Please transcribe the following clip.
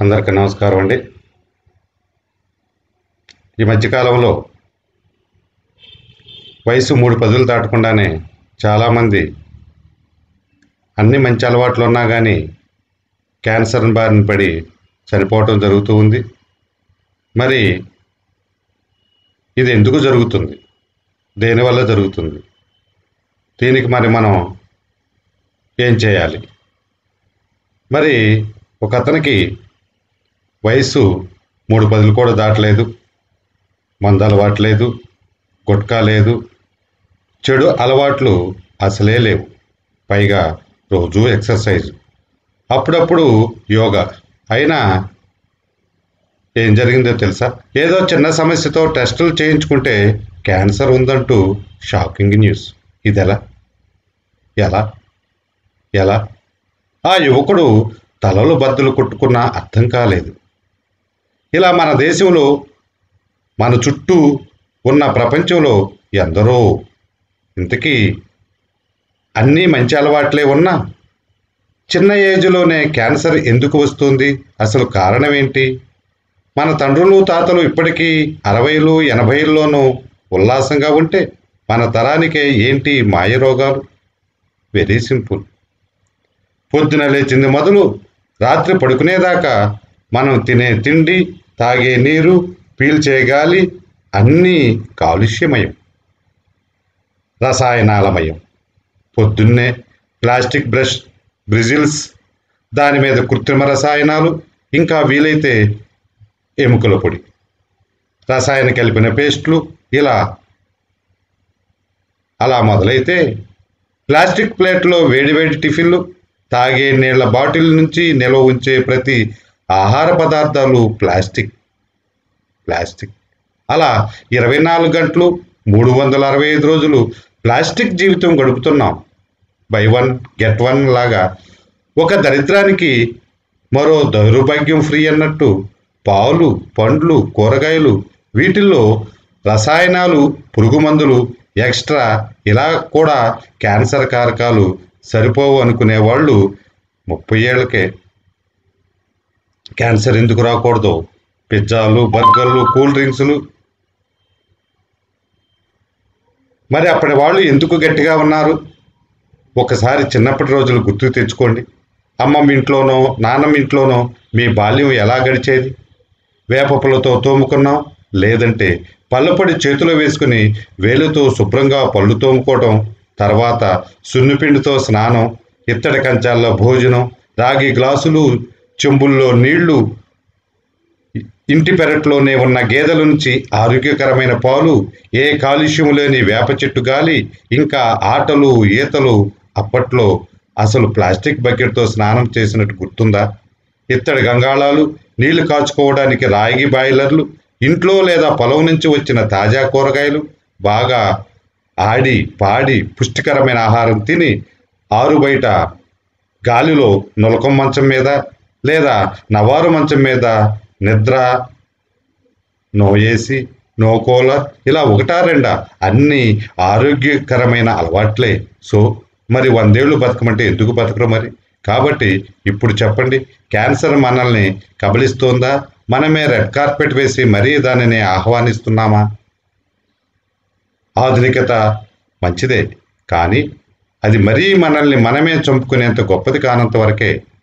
అందరికీ నమస్కారం అండి ఈ మధ్యకాలంలో వయసు మూడు పదులు దాటకుండానే చాలామంది అన్ని మంచి అలవాట్లు ఉన్నా కానీ క్యాన్సర్ బారిన పడి చనిపోవటం జరుగుతూ ఉంది మరి ఇది ఎందుకు జరుగుతుంది దేనివల్ల జరుగుతుంది దీనికి మరి మనం ఏం చేయాలి మరి ఒక అతనికి వయసు మూడు పదులు కూడా దాటలేదు మందు అలవాటు లేదు గుట్కా లేదు చెడు అలవాట్లు అసలే లేవు పైగా రోజు ఎక్సర్సైజ్ అప్పుడప్పుడు యోగా అయినా ఏం జరిగిందో తెలుసా ఏదో చిన్న సమస్యతో టెస్టులు చేయించుకుంటే క్యాన్సర్ ఉందంటూ షాకింగ్ న్యూస్ ఇదెలా ఎలా ఎలా ఆ యువకుడు తలలు బద్దలు కొట్టుకున్నా అర్థం కాలేదు ఇలా మన దేశంలో మన చుట్టూ ఉన్న ప్రపంచంలో ఎందరో ఇంతకీ అన్నీ మంచి అలవాట్లే ఉన్నా చిన్న ఏజ్లోనే క్యాన్సర్ ఎందుకు వస్తుంది అసలు కారణం ఏంటి మన తండ్రులు తాతలు ఇప్పటికీ అరవైలు ఎనభైల్లోనూ ఉల్లాసంగా ఉంటే మన తరానికే ఏంటి మాయ రోగాలు వెరీ సింపుల్ పొద్దున లేచింది మొదలు రాత్రి పడుకునేదాకా మనం తినే తిండి తాగే నీరు పీల్చే గాలి అన్నీ కాలుష్యమయం రసాయనాలమయం పొద్దున్నే ప్లాస్టిక్ బ్రష్ బ్రిజిల్స్ దాని మీద కృత్రిమ రసాయనాలు ఇంకా వీలైతే ఎముకల పొడి రసాయన కలిపిన పేస్ట్లు ఇలా అలా మొదలైతే ప్లాస్టిక్ ప్లేట్లో వేడివేడి టిఫిన్లు తాగే నీళ్ల బాటిల్ నుంచి నిల్వ ఉంచే ప్రతి ఆహార పదార్థాలు ప్లాస్టిక్ ప్లాస్టిక్ అలా ఇరవై నాలుగు గంటలు మూడు వందల అరవై ఐదు రోజులు ప్లాస్టిక్ జీవితం గడుపుతున్నాం బై వన్ గెట్ వన్ లాగా ఒక దరిద్రానికి మరో దౌర్భాగ్యం ఫ్రీ అన్నట్టు పాలు పండ్లు కూరగాయలు వీటిల్లో రసాయనాలు పురుగు మందులు ఎక్స్ట్రా ఇలా కూడా క్యాన్సర్ కారకాలు సరిపోవు అనుకునే వాళ్ళు ముప్పై ఏళ్ళకే క్యాన్సర్ ఎందుకు రాకూడదు పిజ్జాలు బర్గర్లు కూల్ డ్రింక్స్లు మరి అప్పటి వాళ్ళు ఎందుకు గట్టిగా ఉన్నారు ఒకసారి చిన్నప్పటి రోజులు గుర్తు తెచ్చుకోండి అమ్మమ్మ ఇంట్లోనో నాన్నమ్మ ఇంట్లోనో మీ బాల్యం ఎలా గడిచేది వేపపులతో తోముకున్నాం లేదంటే పళ్ళపొడి చేతిలో వేసుకుని వేలుతో శుభ్రంగా పళ్ళు తోముకోవటం తర్వాత సున్నిపిండితో స్నానం ఇత్తడి కంచాల్లో భోజనం రాగి గ్లాసులు చెంబుల్లో నీళ్లు ఇంటి పెరట్లోనే ఉన్న గేదెల నుంచి ఆరోగ్యకరమైన పాలు ఏ కాలుష్యము లేని వేప చెట్టు గాలి ఇంకా ఆటలు ఈతలు అప్పట్లో అసలు ప్లాస్టిక్ బకెట్తో స్నానం చేసినట్టు గుర్తుందా ఇత్తడి గంగాళాలు నీళ్లు కాచుకోవడానికి రాగి బాయిలర్లు ఇంట్లో లేదా పొలం నుంచి వచ్చిన తాజా కూరగాయలు బాగా ఆడి పాడి పుష్టికరమైన ఆహారం తిని ఆరు బయట గాలిలో నులకం మంచం మీద లేదా నవారు మంచం మీద నిద్ర నో ఏసీ నో కూలర్ ఇలా ఒకటా రెండా అన్నీ ఆరోగ్యకరమైన అలవాట్లే సో మరి వందేళ్ళు బతకమంటే ఎందుకు బతకరు మరి కాబట్టి ఇప్పుడు చెప్పండి క్యాన్సర్ మనల్ని కబలిస్తోందా మనమే రెడ్ కార్పెట్ వేసి మరీ దానిని ఆహ్వానిస్తున్నామా ఆధునికత మంచిదే కానీ అది మరీ మనల్ని మనమే చంపుకునేంత గొప్పది కానంత వరకే